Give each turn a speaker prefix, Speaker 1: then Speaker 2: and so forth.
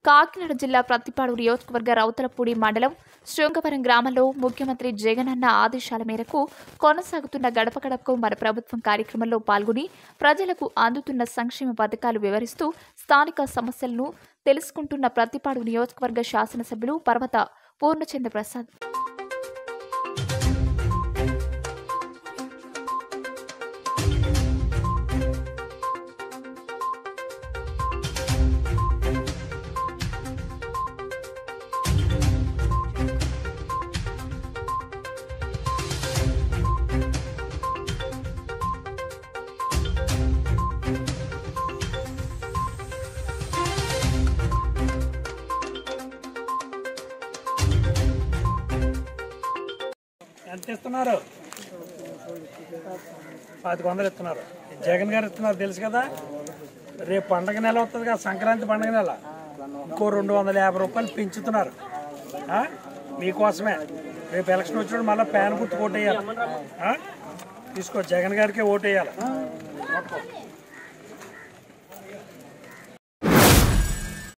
Speaker 1: కాకినాడ జిల్లా ప్రతిపాడు నియోజకవర్గ రౌతలపూడి మండలం శృంగవరం గ్రామంలో ముఖ్యమంత్రి జగనన్న ఆదేశాల మేరకు కొనసాగుతున్న గడప గడపకు మన ప్రభుత్వం కార్యక్రమంలో పాల్గొని ప్రజలకు అందుతున్న సంక్షేమ పథకాలు వివరిస్తూ స్థానిక సమస్యలను తెలుసుకుంటున్న ప్రతిపాడు నియోజకవర్గ శాసనసభ్యులు పర్వత పూర్ణచంద్ర ప్రసాద్
Speaker 2: ఎంత ఇస్తున్నారు పాతిక వందలు ఇస్తున్నారు జగన్ గారు ఇస్తున్నారు తెలుసు కదా రేపు పండగ నెల వస్తుంది కదా సంక్రాంతి పండగ నెల ఇంకో రెండు వందల యాభై రూపాయలు పెంచుతున్నారు ఆ? మీకోసమే రేపు ఎలక్షన్ వచ్చినప్పుడు మళ్ళీ ప్యాన్ గుర్తు ఓటు వేయాలి ఆ? తీసుకో జగన్ గారికి ఓటు వేయాలి